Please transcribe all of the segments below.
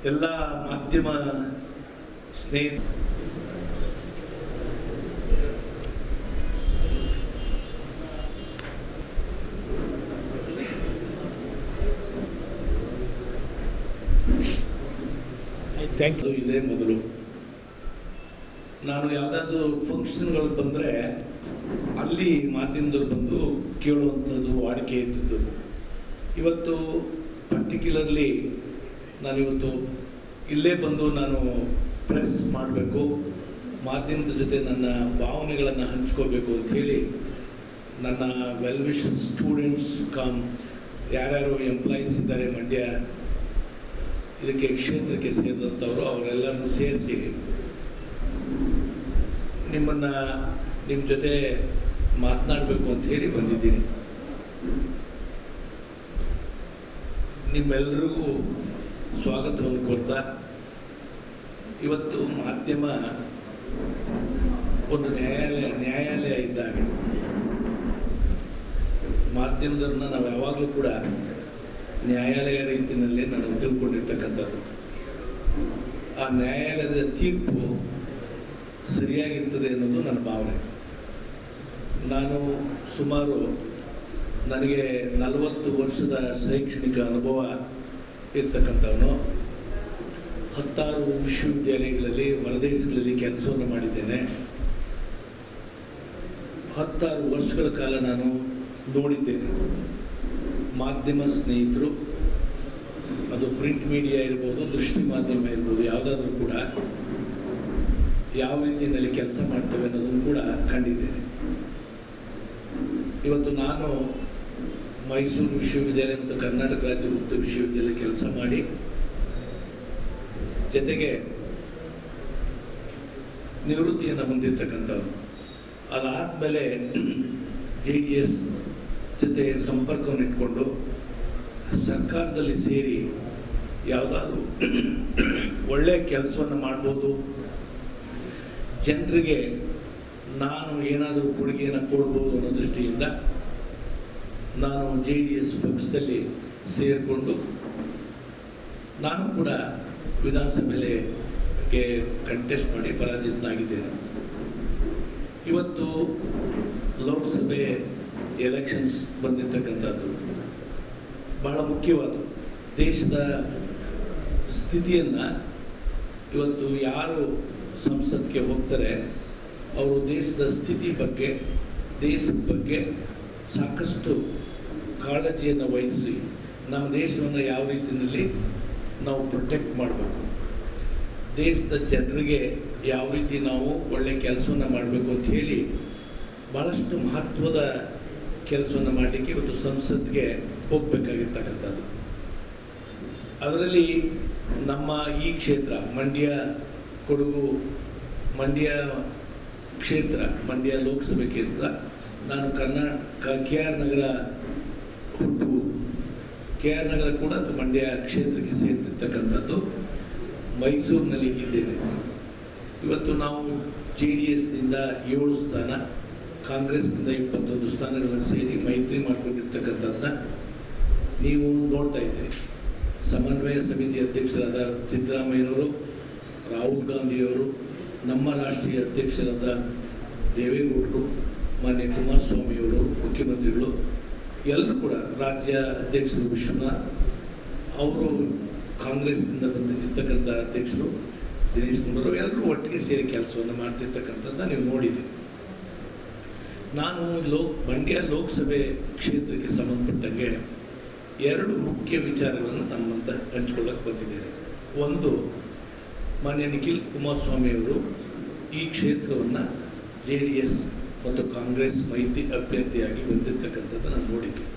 ಎಲ್ಲ ಮಾಧ್ಯಮ ಸ್ನೇಹಿತ ಥ್ಯಾಂಕ್ ಯು ಇದೇ ಮೊದಲು ನಾನು ಯಾವುದಾದ್ರೂ ಫಂಕ್ಷನ್ಗಳು ಬಂದರೆ ಅಲ್ಲಿ ಮಾಧ್ಯಮದವ್ರು ಬಂದು ಕೇಳುವಂಥದ್ದು ವಾಡಿಕೆ ಇದ್ದದ್ದು ಇವತ್ತು ಪರ್ಟಿಕ್ಯುಲರ್ಲಿ ನಾನಿವತ್ತು ಇಲ್ಲೇ ಬಂದು ನಾನು ಪ್ರೆಸ್ ಮಾಡಬೇಕು ಮಾಧ್ಯಮದ ಜೊತೆ ನನ್ನ ಭಾವನೆಗಳನ್ನು ಹಂಚ್ಕೋಬೇಕು ಅಂತ ಹೇಳಿ ನನ್ನ ವೆಲ್ ವಿಷನ್ ಸ್ಟೂಡೆಂಟ್ಸ್ ಕಮ್ ಯಾರ್ಯಾರು ಎಂಪ್ಲಾಯೀಸ್ ಇದ್ದಾರೆ ಮಂಡ್ಯ ಇದಕ್ಕೆ ಕ್ಷೇತ್ರಕ್ಕೆ ಸೇರಿದಂಥವರು ಅವರೆಲ್ಲರನ್ನು ಸೇರಿಸಿ ನಿಮ್ಮನ್ನು ನಿಮ್ಮ ಜೊತೆ ಮಾತನಾಡಬೇಕು ಅಂತ ಹೇಳಿ ಬಂದಿದ್ದೀನಿ ನಿಮ್ಮೆಲ್ಲರಿಗೂ ಸ್ವಾಗತವನ್ನು ಕೊಡ್ತಾ ಇವತ್ತು ಮಾಧ್ಯಮ ಒಂದು ನ್ಯಾಯಾಲಯ ನ್ಯಾಯಾಲಯ ಇದ್ದಾಗ ಮಾಧ್ಯಮದವ್ರನ್ನ ನಾವು ಯಾವಾಗಲೂ ಕೂಡ ನ್ಯಾಯಾಲಯ ರೀತಿಯಲ್ಲಿ ನಾನು ತಿಳ್ಕೊಂಡಿರ್ತಕ್ಕಂಥದ್ದು ಆ ನ್ಯಾಯಾಲಯದ ತೀರ್ಪು ಸರಿಯಾಗಿರ್ತದೆ ಅನ್ನೋದು ನನ್ನ ಭಾವನೆ ನಾನು ಸುಮಾರು ನನಗೆ ನಲವತ್ತು ವರ್ಷದ ಶೈಕ್ಷಣಿಕ ಅನುಭವ ಇರ್ತಕ್ಕಂಥವನು ಹತ್ತಾರು ವಿಶ್ವವಿದ್ಯಾಲಯಗಳಲ್ಲಿ ಹೊರದೇಶಗಳಲ್ಲಿ ಕೆಲಸವನ್ನು ಮಾಡಿದ್ದೇನೆ ಹತ್ತಾರು ವರ್ಷಗಳ ಕಾಲ ನಾನು ನೋಡಿದ್ದೇನೆ ಮಾಧ್ಯಮ ಸ್ನೇಹಿತರು ಅದು ಪ್ರಿಂಟ್ ಮೀಡಿಯಾ ಇರ್ಬೋದು ದೃಷ್ಟಿ ಮಾಧ್ಯಮ ಇರ್ಬೋದು ಯಾವುದಾದ್ರೂ ಕೂಡ ಯಾವ ರೀತಿಯಲ್ಲಿ ಕೆಲಸ ಮಾಡ್ತೇವೆ ಅನ್ನೋದನ್ನು ಕೂಡ ಕಂಡಿದ್ದೇನೆ ಇವತ್ತು ನಾನು ಮೈಸೂರು ವಿಶ್ವವಿದ್ಯಾಲಯ ಮತ್ತು ಕರ್ನಾಟಕ ರಾಜ್ಯ ಮುಕ್ತ ವಿಶ್ವವಿದ್ಯಾಲಯ ಕೆಲಸ ಮಾಡಿ ಜೊತೆಗೆ ನಿವೃತ್ತಿಯನ್ನು ಹೊಂದಿರ್ತಕ್ಕಂಥವ್ರು ಅದಾದಮೇಲೆ ಜೆ ಡಿ ಎಸ್ ಜೊತೆ ಸಂಪರ್ಕವನ್ನು ಇಟ್ಕೊಂಡು ಸರ್ಕಾರದಲ್ಲಿ ಸೇರಿ ಯಾವುದಾದ್ರೂ ಒಳ್ಳೆಯ ಕೆಲಸವನ್ನು ಮಾಡ್ಬೋದು ಜನರಿಗೆ ನಾನು ಏನಾದರೂ ಕೊಡುಗೆಯನ್ನು ಕೊಡ್ಬೋದು ಅನ್ನೋ ದೃಷ್ಟಿಯಿಂದ ನಾನು ಜೆ ಡಿ ಎಸ್ ಪಕ್ಷದಲ್ಲಿ ಸೇರಿಕೊಂಡು ನಾನು ಕೂಡ ವಿಧಾನಸಭೆಗೆ ಕಂಟೆಸ್ಟ್ ಮಾಡಿ ಪರಾಜಿತನಾಗಿದ್ದೇನೆ ಇವತ್ತು ಲೋಕಸಭೆ ಎಲೆಕ್ಷನ್ಸ್ ಬಂದಿರತಕ್ಕಂಥದ್ದು ಬಹಳ ಮುಖ್ಯವಾದ ದೇಶದ ಸ್ಥಿತಿಯನ್ನು ಇವತ್ತು ಯಾರು ಸಂಸತ್ಗೆ ಹೋಗ್ತಾರೆ ಅವರು ದೇಶದ ಸ್ಥಿತಿ ಬಗ್ಗೆ ದೇಶದ ಬಗ್ಗೆ ಸಾಕಷ್ಟು ಕಾಳಜಿಯನ್ನು ವಹಿಸಿ ನಮ್ಮ ದೇಶವನ್ನು ಯಾವ ರೀತಿಯಲ್ಲಿ ನಾವು ಪ್ರೊಟೆಕ್ಟ್ ಮಾಡಬೇಕು ದೇಶದ ಜನರಿಗೆ ಯಾವ ರೀತಿ ನಾವು ಒಳ್ಳೆ ಕೆಲಸವನ್ನು ಮಾಡಬೇಕು ಅಂತ ಹೇಳಿ ಭಾಳಷ್ಟು ಮಹತ್ವದ ಕೆಲಸವನ್ನು ಮಾಡಲಿಕ್ಕೆ ಇವತ್ತು ಸಂಸತ್ಗೆ ಹೋಗಬೇಕಾಗಿರ್ತಕ್ಕಂಥದ್ದು ಅದರಲ್ಲಿ ನಮ್ಮ ಈ ಕ್ಷೇತ್ರ ಮಂಡ್ಯ ಕೊಡಗು ಮಂಡ್ಯ ಕ್ಷೇತ್ರ ಮಂಡ್ಯ ಲೋಕಸಭೆ ಕ್ಷೇತ್ರ ನಾನು ಕರ್ನಾಟಕ ಕೆ ಆರ್ ನಗರ ಹುಟ್ಟು ಕೆ ಆರ್ ನಗರ ಕೂಡ ಅದು ಮಂಡ್ಯ ಕ್ಷೇತ್ರಕ್ಕೆ ಸೇರಿರ್ತಕ್ಕಂಥದ್ದು ಮೈಸೂರಿನಲ್ಲಿ ಇದ್ದೇನೆ ಇವತ್ತು ನಾವು ಜೆ ಡಿ ಎಸ್ನಿಂದ ಏಳು ಸ್ಥಾನ ಕಾಂಗ್ರೆಸ್ನಿಂದ ಇಪ್ಪತ್ತೊಂದು ಸ್ಥಾನಗಳನ್ನು ಸೇರಿ ಮೈತ್ರಿ ಮಾಡಿಕೊಂಡಿರ್ತಕ್ಕಂಥದ್ದನ್ನ ನೀವು ನೋಡ್ತಾ ಇದ್ದೀರಿ ಸಮನ್ವಯ ಸಮಿತಿ ಅಧ್ಯಕ್ಷರಾದ ಸಿದ್ದರಾಮಯ್ಯನವರು ರಾಹುಲ್ ಗಾಂಧಿಯವರು ನಮ್ಮ ರಾಷ್ಟ್ರೀಯ ಅಧ್ಯಕ್ಷರಾದ ದೇವೇಗೌಡರು ಮಾನ್ಯ ಕುಮಾರಸ್ವಾಮಿಯವರು ಮುಖ್ಯಮಂತ್ರಿಗಳು ಎಲ್ಲರೂ ಕೂಡ ರಾಜ್ಯ ಅಧ್ಯಕ್ಷರು ವಿಶ್ವನಾಥ್ ಅವರು ಕಾಂಗ್ರೆಸ್ನಿಂದ ಬಂದಿರ್ತಕ್ಕಂಥ ಅಧ್ಯಕ್ಷರು ದಿನೇಶ್ ಗುಂಡೂರಾವ್ ಎಲ್ಲರೂ ಒಟ್ಟಿಗೆ ಸೇರಿ ಕೆಲಸವನ್ನು ಮಾಡ್ತಿರ್ತಕ್ಕಂಥದ್ದನ್ನ ನೀವು ನೋಡಿದ್ದೀರಿ ನಾನು ಲೋಕ್ ಮಂಡ್ಯ ಲೋಕಸಭೆ ಕ್ಷೇತ್ರಕ್ಕೆ ಸಂಬಂಧಪಟ್ಟಂಗೆ ಎರಡು ಮುಖ್ಯ ವಿಚಾರಗಳನ್ನು ತಮ್ಮಂತ ಹಂಚ್ಕೊಳ್ಳಕ್ಕೆ ಬಂದಿದ್ದೇನೆ ಒಂದು ಮಾನ್ಯ ನಿಖಿಲ್ ಕುಮಾರಸ್ವಾಮಿಯವರು ಈ ಕ್ಷೇತ್ರವನ್ನು ಜೆ ಡಿ ಎಸ್ ಮತ್ತು ಕಾಂಗ್ರೆಸ್ ಮೈತ್ರಿ ಅಭ್ಯರ್ಥಿಯಾಗಿ ಬಂದಿರತಕ್ಕಂಥದ್ದು ನಾನು ನೋಡಿದ್ದೆ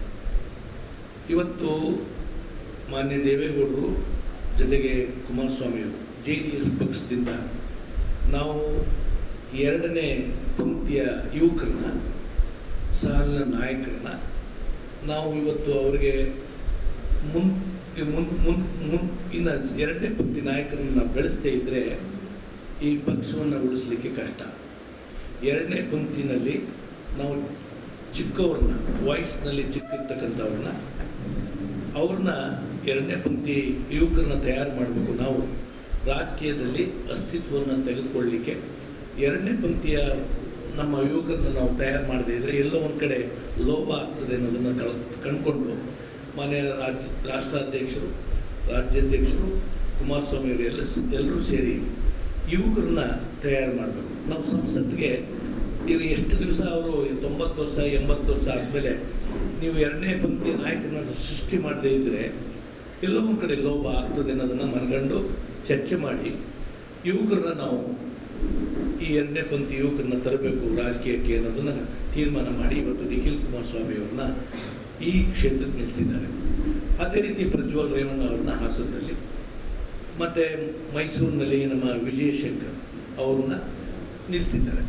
ಇವತ್ತು ಮಾನ್ಯ ದೇವೇಗೌಡರು ಜೊತೆಗೆ ಕುಮಾರಸ್ವಾಮಿಯವರು ಜೆ ಡಿ ಎಸ್ ಪಕ್ಷದಿಂದ ನಾವು ಎರಡನೇ ಪಂಕ್ತಿಯ ಯುವಕರನ್ನ ಸಾಲಿನ ನಾಯಕರನ್ನ ನಾವು ಇವತ್ತು ಅವರಿಗೆ ಮುನ್ ಮುನ್ ಮುನ್ ಮುನ್ ಇನ್ನು ಎರಡನೇ ಪಂಕ್ತಿ ನಾಯಕರನ್ನ ನಾವು ಬೆಳೆಸದೇ ಇದ್ದರೆ ಈ ಪಕ್ಷವನ್ನು ಉಳಿಸ್ಲಿಕ್ಕೆ ಕಷ್ಟ ಎರಡನೇ ಪಂಕ್ತಿನಲ್ಲಿ ನಾವು ಚಿಕ್ಕವ್ರನ್ನ ವಾಯ್ಸ್ನಲ್ಲಿ ಚಿಕ್ಕಿರ್ತಕ್ಕಂಥವ್ರನ್ನ ಅವ್ರನ್ನ ಎರಡನೇ ಪಂಕ್ತಿ ಯುವಕರನ್ನ ತಯಾರು ಮಾಡಬೇಕು ನಾವು ರಾಜಕೀಯದಲ್ಲಿ ಅಸ್ತಿತ್ವವನ್ನು ತೆಗೆದುಕೊಳ್ಳಲಿಕ್ಕೆ ಎರಡನೇ ಪಂಕ್ತಿಯ ನಮ್ಮ ಯುವಕರನ್ನ ನಾವು ತಯಾರು ಮಾಡದೇ ಇದ್ದರೆ ಎಲ್ಲೋ ಒಂದು ಕಡೆ ಲೋಭ ಆಗ್ತದೆ ಅನ್ನೋದನ್ನು ಕಳ್ ಕಂಡುಕೊಂಡು ಮಾನ್ಯ ರಾಜ್ಯ ರಾಷ್ಟ್ರಾಧ್ಯಕ್ಷರು ರಾಜ್ಯಾಧ್ಯಕ್ಷರು ಕುಮಾರಸ್ವಾಮಿ ಅವರು ಎಲ್ಲ ಎಲ್ಲರೂ ಸೇರಿ ಯುವಕರನ್ನ ತಯಾರು ಮಾಡಬೇಕು ನಾವು ಸಂಸತ್ತಿಗೆ ಈಗ ಎಷ್ಟು ದಿವಸ ಅವರು ತೊಂಬತ್ತು ವರ್ಷ ಎಂಬತ್ತು ವರ್ಷ ಆದಮೇಲೆ ನೀವು ಎರಡನೇ ಪಂಕ್ತಿಯ ನಾಯಕರನ್ನ ಸೃಷ್ಟಿ ಮಾಡದೇ ಇದ್ದರೆ ಎಲ್ಲೋ ಒಂದು ಕಡೆ ಲೋಭ ಆಗ್ತದೆ ಅನ್ನೋದನ್ನು ಮನಗಂಡು ಚರ್ಚೆ ಮಾಡಿ ಯುವಕರನ್ನ ನಾವು ಈ ಎರಡನೇ ಪಂಕ್ತಿ ಯುವಕರನ್ನ ತರಬೇಕು ರಾಜಕೀಯಕ್ಕೆ ಅನ್ನೋದನ್ನು ತೀರ್ಮಾನ ಮಾಡಿ ಇವತ್ತು ನಿಖಿಲ್ ಕುಮಾರಸ್ವಾಮಿ ಅವ್ರನ್ನ ಈ ಕ್ಷೇತ್ರಕ್ಕೆ ನಿಲ್ಲಿಸಿದ್ದಾರೆ ಅದೇ ರೀತಿ ಪ್ರಜ್ವಲ್ ರೇವಣ್ಣ ಅವ್ರನ್ನ ಹಾಸನದಲ್ಲಿ ಮತ್ತು ಮೈಸೂರಿನಲ್ಲಿ ನಮ್ಮ ವಿಜಯಶಂಕರ್ ಅವ್ರನ್ನ ನಿಲ್ಲಿಸಿದ್ದಾರೆ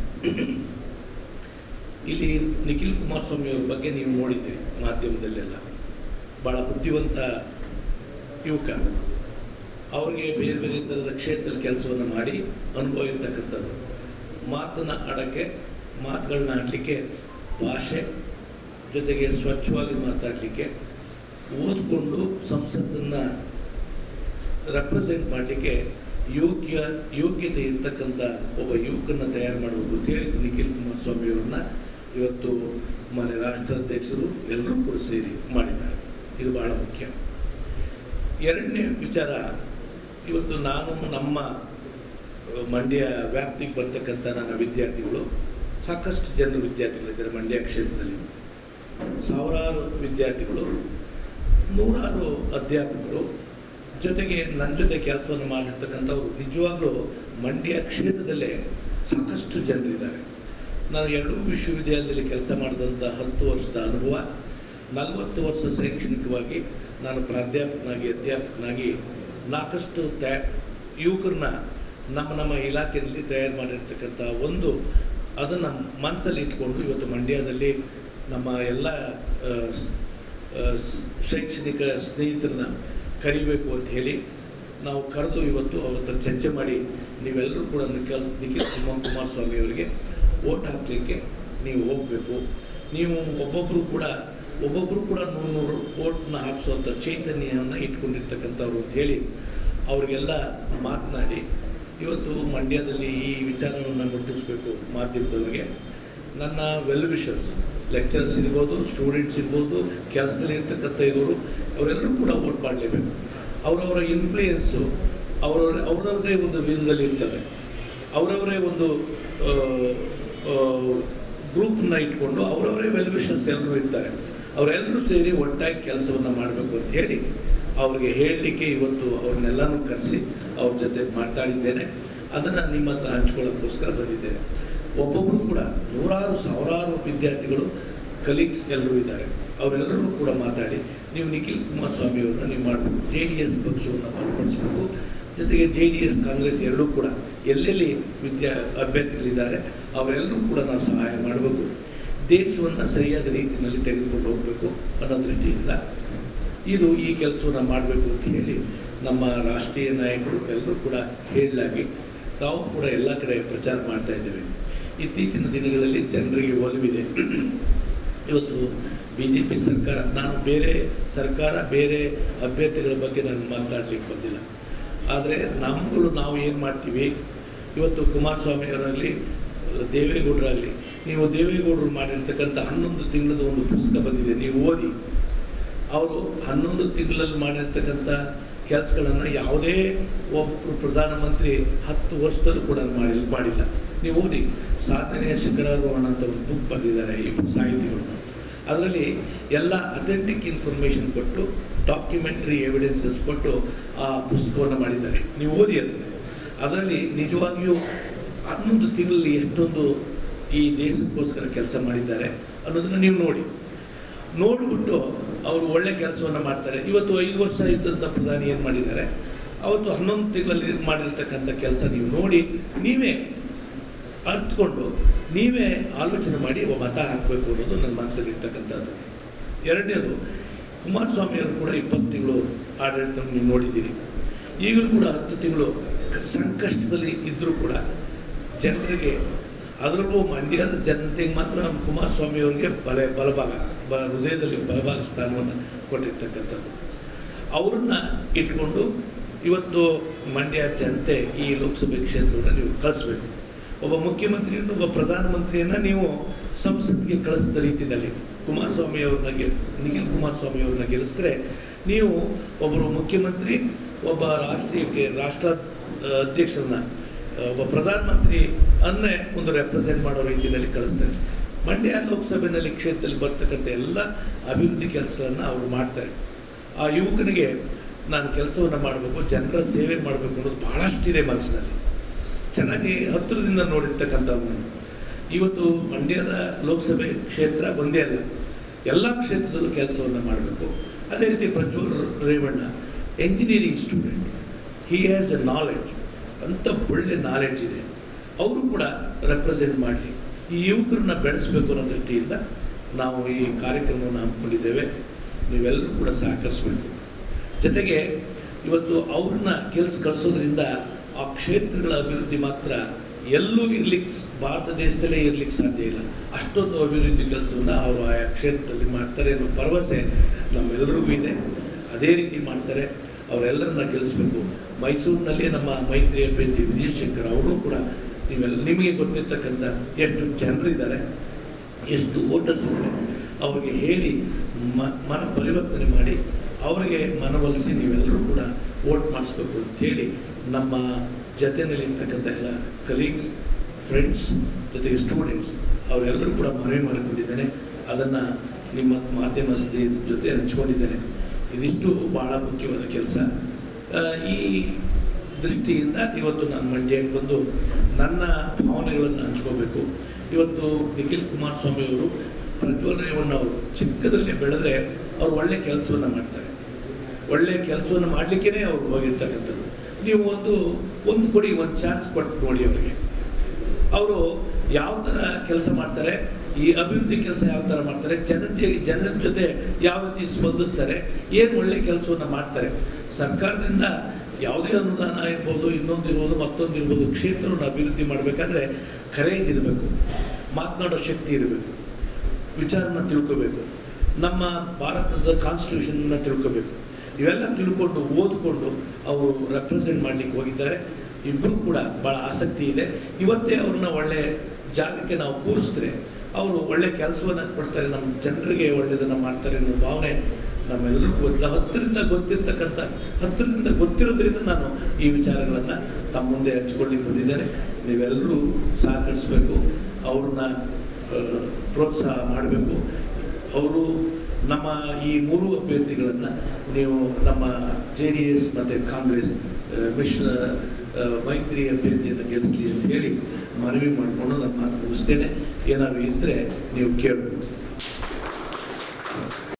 ಇಲ್ಲಿ ನಿಖಿಲ್ ಕುಮಾರಸ್ವಾಮಿ ಅವ್ರ ಬಗ್ಗೆ ನೀವು ನೋಡಿದ್ದೀರಿ ಮಾಧ್ಯಮದಲ್ಲೆಲ್ಲ ಭಾಳ ಬುದ್ಧಿವಂತ ಯುವಕ ಅವರಿಗೆ ಬೇರೆ ಬೇರೆ ಥರದ ಕ್ಷೇತ್ರದಲ್ಲಿ ಕೆಲಸವನ್ನು ಮಾಡಿ ಅನುಭವ ಇರ್ತಕ್ಕಂಥದ್ದು ಮಾತನ್ನ ಆಡೋಕ್ಕೆ ಮಾತುಗಳನ್ನ ಆಡಲಿಕ್ಕೆ ಭಾಷೆ ಜೊತೆಗೆ ಸ್ವಚ್ಛವಾಗಿ ಮಾತಾಡಲಿಕ್ಕೆ ಓದ್ಕೊಂಡು ಸಂಸತ್ತನ್ನು ರೆಪ್ರೆಸೆಂಟ್ ಮಾಡಲಿಕ್ಕೆ ಯೋಗ್ಯ ಯೋಗ್ಯತೆ ಇರ್ತಕ್ಕಂಥ ಒಬ್ಬ ಯುವಕನ ತಯಾರು ಮಾಡಬೇಕು ಅಂತ ಹೇಳಿ ನಿಖಿಲ್ ಕುಮಾರಸ್ವಾಮಿ ಅವ್ರನ್ನ ಇವತ್ತು ಮನೆ ರಾಷ್ಟ್ರಾಧ್ಯಕ್ಷರು ಎಲ್ಲರೂ ಕೂಡ ಸೇರಿ ಮಾಡಿದ್ದಾರೆ ಇದು ಬಹಳ ಮುಖ್ಯ ಎರಡನೇ ವಿಚಾರ ಇವತ್ತು ನಾನು ನಮ್ಮ ಮಂಡ್ಯ ವ್ಯಾಪ್ತಿಗೆ ಬರ್ತಕ್ಕಂಥ ನನ್ನ ವಿದ್ಯಾರ್ಥಿಗಳು ಸಾಕಷ್ಟು ಜನರು ವಿದ್ಯಾರ್ಥಿಗಳಿದ್ದಾರೆ ಮಂಡ್ಯ ಕ್ಷೇತ್ರದಲ್ಲಿ ಸಾವಿರಾರು ವಿದ್ಯಾರ್ಥಿಗಳು ನೂರಾರು ಅಧ್ಯಾಪಕರು ಜೊತೆಗೆ ನನ್ನ ಜೊತೆ ಕೆಲಸವನ್ನು ಮಾಡಿರ್ತಕ್ಕಂಥವ್ರು ನಿಜವಾಗ್ಲೂ ಮಂಡ್ಯ ಕ್ಷೇತ್ರದಲ್ಲೇ ಸಾಕಷ್ಟು ಜನರಿದ್ದಾರೆ ನಾನು ಎರಡೂ ವಿಶ್ವವಿದ್ಯಾಲಯದಲ್ಲಿ ಕೆಲಸ ಮಾಡಿದಂಥ ಹತ್ತು ವರ್ಷದ ಅನುಭವ ನಲವತ್ತು ವರ್ಷ ಶೈಕ್ಷಣಿಕವಾಗಿ ನಾನು ಪ್ರಾಧ್ಯಾಪಕನಾಗಿ ಅಧ್ಯಾಪಕನಾಗಿ ನಾಲ್ಕಷ್ಟು ತಯ ಯುವಕರನ್ನ ನಮ್ಮ ನಮ್ಮ ಇಲಾಖೆಯಲ್ಲಿ ತಯಾರು ಮಾಡಿರ್ತಕ್ಕಂಥ ಒಂದು ಅದನ್ನು ಮನಸ್ಸಲ್ಲಿ ಇಟ್ಕೊಂಡು ಇವತ್ತು ಮಂಡ್ಯದಲ್ಲಿ ನಮ್ಮ ಎಲ್ಲ ಆ, ಸ್- ಆ, ಸ್- ಶೈಕ್ಷಣಿಕ ಸ್ನೇಹಿತರನ್ನ ಕರಿಬೇಕು ಅಂತ ಹೇಳಿ ನಾವು ಕರೆದು ಇವತ್ತು ಅವ್ರ ಹತ್ರ ಚರ್ಚೆ ಮಾಡಿ ನೀವೆಲ್ಲರೂ ಕೂಡ ನಿಖಿಲ್ ನಿಖಿಲ್ ಕುಮಾರ್ ಕುಮಾರಸ್ವಾಮಿ ಅವರಿಗೆ ಓಟ್ ಹಾಕಲಿಕ್ಕೆ ನೀವು ಹೋಗಬೇಕು ನೀವು ಒಬ್ಬೊಬ್ಬರು ಕೂಡ ಒಬ್ಬೊಬ್ಬರು ಕೂಡ ನೂರು ನೂರು ಓಟ್ನ ಹಾಕಿಸುವಂಥ ಚೈತನ್ಯವನ್ನು ಇಟ್ಕೊಂಡಿರ್ತಕ್ಕಂಥವ್ರು ಅಂತ ಹೇಳಿ ಅವರಿಗೆಲ್ಲ ಮಾತನಾಡಿ ಇವತ್ತು ಮಂಡ್ಯದಲ್ಲಿ ಈ ವಿಚಾರವನ್ನು ಮುಟ್ಟಿಸಬೇಕು ಮಾಧ್ಯಮದವರಿಗೆ ನನ್ನ ವೆಲ್ ವಿಷರ್ಸ್ ಲೆಕ್ಚರ್ಸ್ ಇರ್ಬೋದು ಸ್ಟೂಡೆಂಟ್ಸ್ ಇರ್ಬೋದು ಕೆಲಸದಲ್ಲಿ ಇರ್ತಕ್ಕಂಥ ಇರೋರು ಅವರೆಲ್ಲರೂ ಕೂಡ ವೋಟ್ ಮಾಡಲೇಬೇಕು ಅವರವರ ಇನ್ಫ್ಲೂಯೆನ್ಸು ಅವರವರ ಅವರವರದೇ ಒಂದು ವಿಧದಲ್ಲಿ ಇರ್ತವೆ ಅವರವರೇ ಒಂದು ಗ್ರೂಪ್ನ ಇಟ್ಕೊಂಡು ಅವರವರೇ ವೆಲ್ ವಿಷರ್ಸ್ ಎಲ್ಲರೂ ಇರ್ತಾರೆ ಅವರೆಲ್ಲರೂ ಸೇರಿ ಒಟ್ಟಾಗಿ ಕೆಲಸವನ್ನು ಮಾಡಬೇಕು ಅಂತ ಹೇಳಿ ಅವ್ರಿಗೆ ಹೇಳಲಿಕ್ಕೆ ಇವತ್ತು ಅವ್ರನ್ನೆಲ್ಲನೂ ಕರೆಸಿ ಅವ್ರ ಜೊತೆ ಮಾತಾಡಿದ್ದೇನೆ ಅದನ್ನು ನಿಮ್ಮ ಹತ್ರ ಹಂಚ್ಕೊಳ್ಳೋಕ್ಕೋಸ್ಕರ ಬಂದಿದ್ದೇನೆ ಒಬ್ಬೊಬ್ಬರು ಕೂಡ ನೂರಾರು ಸಾವಿರಾರು ವಿದ್ಯಾರ್ಥಿಗಳು ಕಲೀಗ್ಸ್ ಎಲ್ಲರೂ ಇದ್ದಾರೆ ಅವರೆಲ್ಲರೂ ಕೂಡ ಮಾತಾಡಿ ನೀವು ನಿಖಿಲ್ ಕುಮಾರಸ್ವಾಮಿ ಅವರನ್ನ ನೀವು ಮಾಡಬೇಕು ಜೆ ಡಿ ಎಸ್ ಪಕ್ಷವನ್ನು ಬಲಪಡಿಸಬೇಕು ಜೊತೆಗೆ ಜೆ ಡಿ ಎಸ್ ಕಾಂಗ್ರೆಸ್ ಎರಡೂ ಕೂಡ ಎಲ್ಲೆಲ್ಲಿ ವಿದ್ಯಾ ಅಭ್ಯರ್ಥಿಗಳಿದ್ದಾರೆ ಅವರೆಲ್ಲರೂ ಕೂಡ ನಾವು ಸಹಾಯ ಮಾಡಬೇಕು ದೇಶವನ್ನು ಸರಿಯಾದ ರೀತಿಯಲ್ಲಿ ತೆಗೆದುಕೊಂಡು ಹೋಗಬೇಕು ಅನ್ನೋ ದೃಷ್ಟಿಯಿಂದ ಇದು ಈ ಕೆಲಸವನ್ನು ಮಾಡಬೇಕು ಅಂತ ಹೇಳಿ ನಮ್ಮ ರಾಷ್ಟ್ರೀಯ ನಾಯಕರು ಎಲ್ಲರೂ ಕೂಡ ಹೇಳಲಾಗಿ ತಾವು ಕೂಡ ಎಲ್ಲ ಕಡೆ ಪ್ರಚಾರ ಮಾಡ್ತಾ ಇದ್ದೇವೆ ಇತ್ತೀಚಿನ ದಿನಗಳಲ್ಲಿ ಜನರಿಗೆ ಒಲವಿದೆ ಇವತ್ತು ಬಿ ಜೆ ಪಿ ಸರ್ಕಾರ ನಾನು ಬೇರೆ ಸರ್ಕಾರ ಬೇರೆ ಅಭ್ಯರ್ಥಿಗಳ ಬಗ್ಗೆ ನಾನು ಮಾತಾಡ್ಲಿಕ್ಕೆ ಬಂದಿಲ್ಲ ಆದರೆ ನಮ್ಮಗಳು ನಾವು ಏನು ಮಾಡ್ತೀವಿ ಇವತ್ತು ಕುಮಾರಸ್ವಾಮಿ ಅವರಾಗಲಿ ದೇವೇಗೌಡರಾಗಲಿ ನೀವು ದೇವೇಗೌಡರು ಮಾಡಿರ್ತಕ್ಕಂಥ ಹನ್ನೊಂದು ತಿಂಗಳದ ಒಂದು ಪುಸ್ತಕ ಬಂದಿದೆ ನೀವು ಓದಿ ಅವರು ಹನ್ನೊಂದು ತಿಂಗಳಲ್ಲಿ ಮಾಡಿರ್ತಕ್ಕಂಥ ಕೆಲಸಗಳನ್ನು ಯಾವುದೇ ಒಬ್ಬರು ಪ್ರಧಾನಮಂತ್ರಿ ಹತ್ತು ವರ್ಷದಲ್ಲೂ ಕೂಡ ಮಾಡಿ ಮಾಡಿಲ್ಲ ನೀವು ಓದಿ ಸಾಧನೆಯ ಶಿಖರಾರೋಹಣ ಅಂತ ಒಂದು ಬುಕ್ ಬಂದಿದ್ದಾರೆ ಈ ಸಾಹಿತಿಗಳು ಅದರಲ್ಲಿ ಎಲ್ಲ ಅಥೆಂಟಿಕ್ ಇನ್ಫಾರ್ಮೇಷನ್ ಕೊಟ್ಟು ಡಾಕ್ಯುಮೆಂಟ್ರಿ ಎವಿಡೆನ್ಸಸ್ ಕೊಟ್ಟು ಆ ಪುಸ್ತಕವನ್ನು ಮಾಡಿದ್ದಾರೆ ನೀವು ಓದಿ ಅದನ್ನು ಅದರಲ್ಲಿ ನಿಜವಾಗಿಯೂ ಹನ್ನೊಂದು ತಿಂಗಳಲ್ಲಿ ಎಷ್ಟೊಂದು ಈ ದೇಶಕ್ಕೋಸ್ಕರ ಕೆಲಸ ಮಾಡಿದ್ದಾರೆ ಅನ್ನೋದನ್ನು ನೀವು ನೋಡಿ ನೋಡಿಬಿಟ್ಟು ಅವರು ಒಳ್ಳೆ ಕೆಲಸವನ್ನು ಮಾಡ್ತಾರೆ ಇವತ್ತು ಐದು ವರ್ಷ ಇದ್ದಂಥ ಪ್ರಧಾನಿ ಏನು ಮಾಡಿದ್ದಾರೆ ಅವತ್ತು ಹನ್ನೊಂದು ತಿಂಗಳಲ್ಲಿ ಮಾಡಿರ್ತಕ್ಕಂಥ ಕೆಲಸ ನೀವು ನೋಡಿ ನೀವೇ ಅರ್ಥಕೊಂಡು ನೀವೇ ಆಲೋಚನೆ ಮಾಡಿ ಒಬ್ಬ ಮತ ಹಾಕಬೇಕು ಅನ್ನೋದು ನನ್ನ ಮನಸ್ಸಲ್ಲಿ ಇರ್ತಕ್ಕಂಥದ್ದು ಎರಡನೇದು ಕುಮಾರಸ್ವಾಮಿ ಅವರು ಕೂಡ ಇಪ್ಪತ್ತು ತಿಂಗಳು ಆಡಳಿತ ನೀವು ನೋಡಿದ್ದೀರಿ ಈಗಲೂ ಕೂಡ ಹತ್ತು ತಿಂಗಳು ಸಂಕಷ್ಟದಲ್ಲಿ ಇದ್ದರೂ ಕೂಡ ಜನರಿಗೆ ಅದರಲ್ಲೂ ಮಂಡ್ಯದ ಜನತೆಗೆ ಮಾತ್ರ ನಮ್ಮ ಕುಮಾರಸ್ವಾಮಿ ಅವರಿಗೆ ಬಲ ಬಲಭಾಗ ಬ ಹೃದಯದಲ್ಲಿ ಬಲಭಾಗ ಸ್ಥಾನವನ್ನು ಕೊಟ್ಟಿರ್ತಕ್ಕಂಥದ್ದು ಅವ್ರನ್ನ ಇಟ್ಕೊಂಡು ಇವತ್ತು ಮಂಡ್ಯ ಜನತೆ ಈ ಲೋಕಸಭೆ ಕ್ಷೇತ್ರವನ್ನು ನೀವು ಕಳಿಸ್ಬೇಕು ಒಬ್ಬ ಮುಖ್ಯಮಂತ್ರಿಯನ್ನು ಒಬ್ಬ ಪ್ರಧಾನಮಂತ್ರಿಯನ್ನು ನೀವು ಸಂಸತ್ಗೆ ಕಳಿಸಿದ ರೀತಿಯಲ್ಲಿ ಕುಮಾರಸ್ವಾಮಿ ಅವ್ರನ್ನ ಗೆ ನಿಖಿಲ್ ಕುಮಾರಸ್ವಾಮಿ ಅವ್ರನ್ನ ಗೆಲ್ಲಿಸಿದ್ರೆ ನೀವು ಒಬ್ಬರು ಮುಖ್ಯಮಂತ್ರಿ ಒಬ್ಬ ರಾಷ್ಟ್ರೀಯಕ್ಕೆ ರಾಷ್ಟ್ರ ಆ, ಅಧ್ಯಕ್ಷರನ್ನ ಆ, ಒಬ್ಬ ಪ್ರಧಾನಮಂತ್ರಿ ಅನ್ನೇ ಒಂದು ರೆಪ್ರೆಸೆಂಟ್ ಮಾಡೋ ರೀತಿಯಲ್ಲಿ ಕಳಿಸ್ತಾರೆ ಮಂಡ್ಯ ಲೋಕಸಭೆಯಲ್ಲಿ ಕ್ಷೇತ್ರದಲ್ಲಿ ಬರ್ತಕ್ಕಂಥ ಎಲ್ಲ ಅಭಿವೃದ್ಧಿ ಕೆಲಸಗಳನ್ನು ಅವರು ಮಾಡ್ತಾರೆ ಆ ಯುವಕನಿಗೆ ನಾನು ಕೆಲಸವನ್ನು ಮಾಡಬೇಕು ಜನರ ಸೇವೆ ಮಾಡಬೇಕು ಅನ್ನೋದು ಭಾಳಷ್ಟಿದೆ ಮನಸ್ಸಿನಲ್ಲಿ ಚೆನ್ನಾಗಿ ಹತ್ತಿರದಿಂದ ನೋಡಿರ್ತಕ್ಕಂಥವ್ರು ನಾನು ಇವತ್ತು ಮಂಡ್ಯದ ಲೋಕಸಭೆ ಕ್ಷೇತ್ರ ಒಂದೇ ಅಲ್ಲ ಎಲ್ಲ ಕ್ಷೇತ್ರದಲ್ಲೂ ಕೆಲಸವನ್ನು ಮಾಡಬೇಕು ಅದೇ ರೀತಿ Prajwal Revanna engineering student he has a knowledge ಅಂತ ಒಳ್ಳೆ ನಾಲೆಡ್ಜ್ ಇದೆ ಅವರು ಕೂಡ ರೆಪ್ರೆಸೆಂಟ್ ಮಾಡಲಿ ಈ ಯುವಕರನ್ನ ಬೆಳೆಸಬೇಕು ಅನ್ನೋ ದೃಷ್ಟಿಯಿಂದ ನಾವು ಈ ಕಾರ್ಯಕ್ರಮವನ್ನು ಹಮ್ಮಿಕೊಂಡಿದ್ದೇವೆ ನೀವೆಲ್ಲರೂ ಕೂಡ ಸಹಕರಿಸಬೇಕು ಜೊತೆಗೆ ಇವತ್ತು ಅವ್ರನ್ನ ಕೆಲಸ ಕಳಿಸೋದ್ರಿಂದ ಆ ಕ್ಷೇತ್ರಗಳ ಅಭಿವೃದ್ಧಿ ಮಾತ್ರ ಎಲ್ಲೂ ಇರ್ಲಿಕ್ಕೆ ಭಾರತ ದೇಶದಲ್ಲೇ ಇರ್ಲಿಕ್ಕೆ ಸಾಧ್ಯ ಇಲ್ಲ ಅಷ್ಟೊಂದು ಅಭಿವೃದ್ಧಿ ಕೆಲಸವನ್ನು ಅವರು ಆಯಾ ಕ್ಷೇತ್ರದಲ್ಲಿ ಮಾಡ್ತಾರೆ ಅನ್ನೋ ಭರವಸೆ ನಮ್ಮೆಲ್ಲರಿಗೂ ಇದೆ ಅದೇ ರೀತಿ ಮಾಡ್ತಾರೆ ಅವರೆಲ್ಲರನ್ನ ಗೆಲ್ಲಿಸ್ಬೇಕು ಮೈಸೂರಿನಲ್ಲಿ ನಮ್ಮ ಮೈತ್ರಿ ಅಭ್ಯರ್ಥಿ ವಿಜಯಶಂಕರ್ ಅವರು ಕೂಡ ನೀವೆಲ್ಲ ನಿಮಗೆ ಗೊತ್ತಿರ್ತಕ್ಕಂಥ ಎಷ್ಟು ಜನರಿದ್ದಾರೆ ಎಷ್ಟು ವೋಟರ್ಸ್ ಇದ್ದಾರೆ ಅವ್ರಿಗೆ ಹೇಳಿ ಮ ಮನ ಪರಿವರ್ತನೆ ಮಾಡಿ ಅವರಿಗೆ ಮನವೊಲಿಸಿ ನೀವೆಲ್ಲರೂ ಕೂಡ ವೋಟ್ ಮಾಡಿಸ್ಬೇಕು ಅಂತ ಹೇಳಿ ನಮ್ಮ ಜೊತೆಯಲ್ಲಿ ಇರ್ತಕ್ಕಂಥ ಎಲ್ಲ ಕಲೀಗ್ಸ್ ಫ್ರೆಂಡ್ಸ್ ಜೊತೆಗೆ ಸ್ಟೂಡೆಂಟ್ಸ್ ಅವರೆಲ್ಲರೂ ಕೂಡ ಮನವಿ ಮಾಡಿಕೊಂಡಿದ್ದೇನೆ ಅದನ್ನು ನಿಮ್ಮ ಮಾಧ್ಯಮ ಸ್ನೇಹಿತರ ಜೊತೆ ಹಂಚ್ಕೊಂಡಿದ್ದೇನೆ ಇದಿಷ್ಟು ಬಹಳ ಮುಖ್ಯವಾದ ಕೆಲಸ ಈ ದೃಷ್ಟಿಯಿಂದ ಇವತ್ತು ನಾನು ಮಂಡ್ಯಕ್ಕೆ ಬಂದು ನನ್ನ ಭಾವನೆಗಳನ್ನು ಹಂಚ್ಕೋಬೇಕು ಇವತ್ತು ನಿಖಿಲ್ ಕುಮಾರಸ್ವಾಮಿ ಅವರು ಪ್ರಜ್ವಲ್ ರೇವಣ್ಣ ಅವರು ಚಿಕ್ಕದಲ್ಲೇ ಬೆಳೆದ್ರೆ ಅವ್ರು ಒಳ್ಳೆ ಕೆಲಸವನ್ನು ಮಾಡ್ತಾರೆ ಒಳ್ಳೆ ಕೆಲಸವನ್ನು ಮಾಡಲಿಕ್ಕೇ ಅವ್ರು ಹೋಗಿರ್ತಕ್ಕಂಥದ್ದು ನೀವು ಒಂದು ಒಂದು ಕೊಡಿ ಒಂದು ಚಾನ್ಸ್ ಕೊಟ್ಟು ನೋಡಿ ಅವರಿಗೆ ಅವರು ಯಾವ ಥರ ಕೆಲಸ ಮಾಡ್ತಾರೆ ಈ ಅಭಿವೃದ್ಧಿ ಕೆಲಸ ಯಾವ ಥರ ಮಾಡ್ತಾರೆ ಜನ ಜನರ ಜೊತೆ ಯಾವ ರೀತಿ ಸ್ಪಂದಿಸ್ತಾರೆ ಏನು ಒಳ್ಳೆ ಕೆಲಸವನ್ನು ಮಾಡ್ತಾರೆ ಸರ್ಕಾರದಿಂದ ಯಾವುದೇ ಅನುದಾನ ಇರ್ಬೋದು ಇನ್ನೊಂದು ಇರ್ಬೋದು ಮತ್ತೊಂದು ಇರ್ಬೋದು ಕ್ಷೇತ್ರವನ್ನು ಅಭಿವೃದ್ಧಿ ಮಾಡಬೇಕಾದ್ರೆ ಕರೇಜ್ ಇರಬೇಕು ಮಾತನಾಡೋ ಶಕ್ತಿ ಇರಬೇಕು ವಿಚಾರನ ತಿಳ್ಕೋಬೇಕು ನಮ್ಮ ಭಾರತದ ಕಾನ್ಸ್ಟಿಟ್ಯೂಷನ್ನ ತಿಳ್ಕೋಬೇಕು ಇವೆಲ್ಲ ತಿಳ್ಕೊಂಡು ಓದ್ಕೊಂಡು ಅವರು ರೆಪ್ರೆಸೆಂಟ್ ಮಾಡಲಿಕ್ಕೆ ಹೋಗಿದ್ದಾರೆ ಇಬ್ಬರು ಕೂಡ ಭಾಳ ಆಸಕ್ತಿ ಇದೆ ಇವತ್ತೇ ಅವ್ರನ್ನ ಒಳ್ಳೆ ಜಾಗಕ್ಕೆ ನಾವು ಕೂರಿಸಿದ್ರೆ ಅವರು ಒಳ್ಳೆ ಕೆಲಸವನ್ನು ಕೊಡ್ತಾರೆ ನಮ್ಮ ಜನರಿಗೆ ಒಳ್ಳೆಯದನ್ನು ಮಾಡ್ತಾರೆ ಅನ್ನೋ ಭಾವನೆ ನಮ್ಮೆಲ್ಲರಿಗೂ ಗೊತ್ತಿಲ್ಲ ಹತ್ತಿರದಿಂದ ಗೊತ್ತಿರ್ತಕ್ಕಂಥ ಹತ್ತಿರದಿಂದ ಗೊತ್ತಿರೋದ್ರಿಂದ ನಾನು ಈ ವಿಚಾರಗಳನ್ನು ತಮ್ಮ ಮುಂದೆ ಹಂಚಿಕೊಳ್ಳಿಕ್ಕೆ ಬಂದಿದ್ದೇನೆ ನೀವೆಲ್ಲರೂ ಸಹಕರಿಸಬೇಕು ಅವ್ರನ್ನ ಆ, ಪ್ರೋತ್ಸಾಹ ಮಾಡಬೇಕು ಅವರು ನಮ್ಮ ಈ ಮೂರು ಅಭ್ಯರ್ಥಿಗಳನ್ನು ನೀವು ನಮ್ಮ ಜೆ ಡಿ ಎಸ್ ಮತ್ತು ಕಾಂಗ್ರೆಸ್ ಆ, ಮಿಶ್ರ ಆ, ಮೈತ್ರಿ ಅಭ್ಯರ್ಥಿಯನ್ನು ಗೆಲ್ಲಿಸಲಿ ಅಂತ ಹೇಳಿ ಮನವಿ ಮಾಡಿಕೊಂಡು ನಾನು ಮಾತು ಮುಗಿಸ್ತೇನೆ ಏನಾದರೂ ಇದ್ದರೆ ನೀವು ಕೇಳಬೇಕು